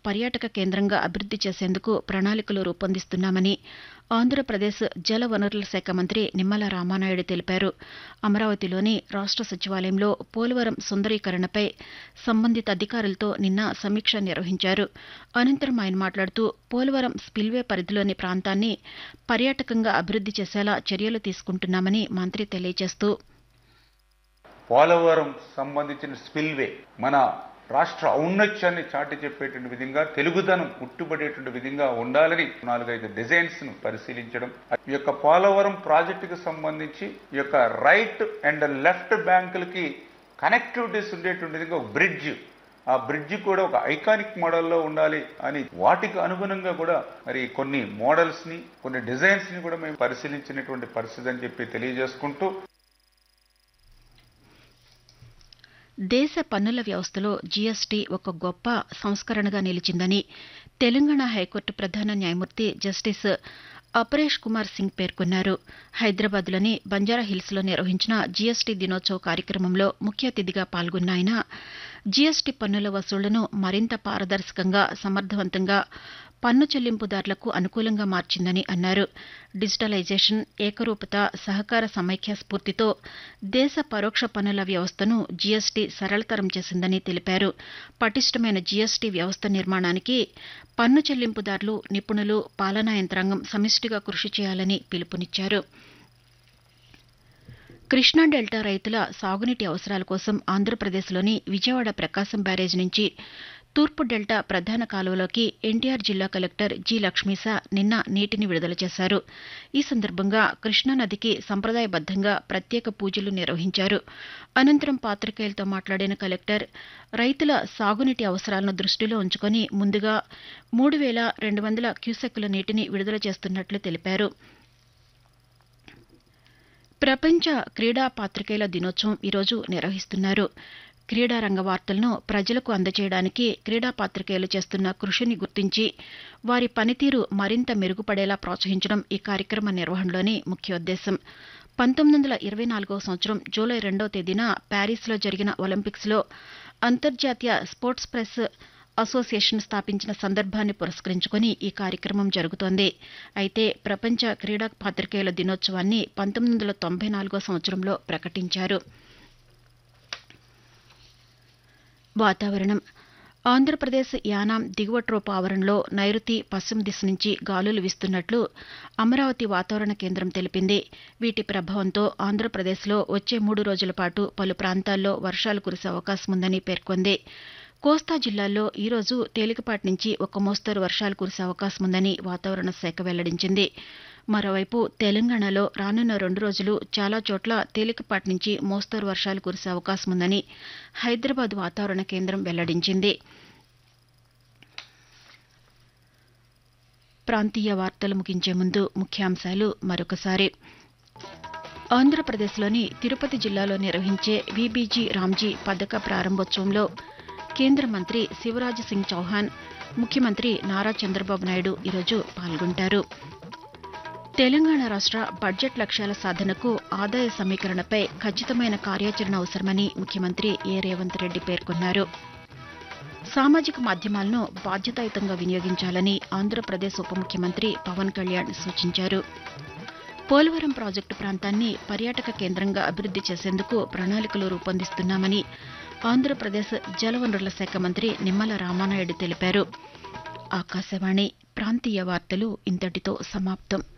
పర్యాటక కేంద్రంగా అభివృద్ది చేసేందుకు ప్రణాళికలు రూపొందిస్తున్నామని ఆంధ్రప్రదేశ్ జల వనరుల శాఖ మంత్రి నిమ్మల రామానాయుడు తెలిపారు అమరావతిలోని రాష్ట సచివాలయంలో పోలవరం సుందరీకరణపై సంబంధిత అధికారులతో నిన్న సమీక్ష నిర్వహించారు అనంతరం ఆయన మాట్లాడుతూ పోలవరం స్పిల్వే పరిధిలోని ప్రాంతాన్ని పర్యాటకంగా అభివృద్ది చేసేలా చర్యలు తీసుకుంటున్నామని మంత్రి తెలియజేస్తూ పోలవరం సంబంధించిన స్పిల్వే మన రాష్ట్ర ఔన్నత్యాన్ని చాటి చెప్పేటువంటి విధంగా తెలుగుదనం ఉట్టుబడేటువంటి విధంగా ఉండాలని నాలుగైదు డిజైన్స్ ను పరిశీలించడం ఈ యొక్క పోలవరం ప్రాజెక్టుకు సంబంధించి ఈ యొక్క రైట్ అండ్ లెఫ్ట్ బ్యాంకులకి కనెక్టివిటీస్ ఉండేటువంటి విధంగా ఒక బ్రిడ్జ్ ఆ బ్రిడ్జ్ కూడా ఒక ఐకానిక్ మోడల్లో ఉండాలి అని వాటికి అనుగుణంగా కూడా మరి కొన్ని మోడల్స్ ని కొన్ని డిజైన్స్ ని కూడా మేము పరిశీలించినటువంటి పరిస్థితి అని చెప్పి తెలియజేసుకుంటూ దేశ పన్నుల వ్యవస్థలో జీఎస్టీ ఒక గొప్ప సంస్కరణగా నిలిచిందని తెలంగాణ హైకోర్టు ప్రధాన న్యాయమూర్తి జస్టిస్ అపరేష్ కుమార్ సింగ్ పేర్కొన్నారు హైదరాబాద్లోని బంజారాహిల్స్లో నిర్వహించిన జీఎస్టీ దినోత్సవ కార్యక్రమంలో ముఖ్య అతిథిగా పాల్గొన్న ఆయన జీఎస్టీ పన్నుల వసూళ్లను మరింత పారదర్శకంగా సమర్థవంతంగా పన్ను చెల్లింపుదారులకు అనుకూలంగా మార్చిందని అన్నారు డిజిటలైజేషన్ ఏకరూపత సహకార సమైక్య స్ఫూర్తితో దేశ పరోక్ష పన్నుల వ్యవస్థను జీఎస్టీ సరళతరం చేసిందని తెలిపారు పటిష్టమైన జీఎస్టీ వ్యవస్థ నిర్మాణానికి పన్ను చెల్లింపుదారులు నిపుణులు పాలనా యంత్రాంగం సమిష్టిగా కృషి చేయాలని పిలుపునిచ్చారు కృష్ణా డెల్టా రైతుల సాగునీటి అవసరాల కోసం ఆంధ్రప్రదేశ్లోని విజయవాడ ప్రకాశం బ్యారేజ్ నుంచి తూర్పు డెల్టా ప్రధాన కాలువలోకి ఎన్టీఆర్ జిల్లా కలెక్టర్ జి లక్ష్మీస నిన్న నీటిని విడుదల చేశారు ఈ సందర్భంగా కృష్ణానదికి సంప్రదాయబద్దంగా ప్రత్యేక పూజలు నిర్వహించారు అనంతరం పాతికేయులతో మాట్లాడిన కలెక్టర్ రైతుల సాగునీటి అవసరాలను దృష్టిలో ఉంచుకొని ముందుగా మూడు వేల రెండు వందల క్యూసెక్కుల నీటిని విడుదల చేస్తున్నట్లు తెలిపారు ప్రపంచ క్రీడా పాతికేయుల దినోత్సవం ఈరోజు నిర్వహిస్తున్నారు క్రీడా రంగ వార్తలను ప్రజలకు అందజేయడానికి క్రీడా పాతికేయులు చేస్తున్న కృషిని గుర్తించి వారి పనితీరు మరింత మెరుగుపడేలా ప్రోత్సహించడం ఈ కార్యక్రమ నిర్వహణలోని ముఖ్యోద్దేశం పంతొమ్మిది వందల ఇరవై నాలుగవ సంవత్సరం జూలై రెండో తేదీన ప్యారిస్లో జరిగిన ఒలింపిక్స్లో అంతర్జాతీయ స్పోర్ట్స్ ప్రెస్ అసోసియేషన్ స్థాపించిన సందర్భాన్ని పురస్కరించుకుని ఈ కార్యక్రమం జరుగుతోంది అయితే ప్రపంచ క్రీడా పాతికేయుల దినోత్సవాన్ని పంతొమ్మిది వందల తొంభై నాలుగో సంవత్సరంలో ప్రకటించారు వాతావరణం ఆంధ్రప్రదేశ్ యానాం దిగువ ట్రోప్ ఆవరణలో నైరుతి పశ్చిమ దిశ నుంచి గాలులు వీస్తున్నట్లు అమరావతి వాతావరణ కేంద్రం తెలిపింది వీటి ప్రభావంతో ఆంధ్రప్రదేశ్లో వచ్చే మూడు రోజుల పాటు పలు ప్రాంతాల్లో వర్షాలు కురిసే అవకాశం ఉందని పేర్కొంది కోస్తా జిల్లాల్లో ఈరోజు తేలికపాటి నుంచి ఒక మోస్తరు వర్షాలు కురిసే అవకాశం ఉందని వాతావరణ శాఖ వెల్లడించింది మరోవైపు తెలంగాణలో రానున్న రెండు రోజులు చాలా చోట్ల తేలికపాటి నుంచి మోస్తరు వర్షాలు కురిసే అవకాశం ఉందని హైదరాబాద్ వాతావరణ కేంద్రం వెల్లడించింది ప్రాంతీయ వార్తలు ముగించే ముందు ముఖ్యాంశాలు మరొకసారి ఆంధ్రప్రదేశ్లోని తిరుపతి జిల్లాలో నిర్వహించే వీబీజీ రామ్జీ పథక ప్రారంభోత్సవంలో కేంద్ర మంత్రి శివరాజ్ సింగ్ చౌహాన్ ముఖ్యమంత్రి నారా చంద్రబాబు నాయుడు ఈరోజు పాల్గొంటారు తెలంగాణ రాష్ట బడ్జెట్ లక్ష్యాల సాధనకు ఆదాయ సమీకరణపై ఖచ్చితమైన కార్యాచరణ అవసరమని ముఖ్యమంత్రి ఏ రేవంత్ రెడ్డి పేర్కొన్నారు సామాజిక మాధ్యమాలను బాధ్యతాయుతంగా వినియోగించాలని ఆంధ్రప్రదేశ్ ఉప ముఖ్యమంత్రి పవన్ కళ్యాణ్ సూచించారు పోలవరం ప్రాజెక్టు ప్రాంతాన్ని పర్యాటక కేంద్రంగా అభివృద్ది చేసేందుకు ప్రణాళికలు రూపొందిస్తున్నామని ఆంధ్రప్రదేశ్ జలవనరుల శాఖ మంత్రి నిమ్మల రామానాయుడు తెలిపారు ఆకాశవాణి ప్రాంతీయ వార్తలు ఇంతటితో సమాప్తం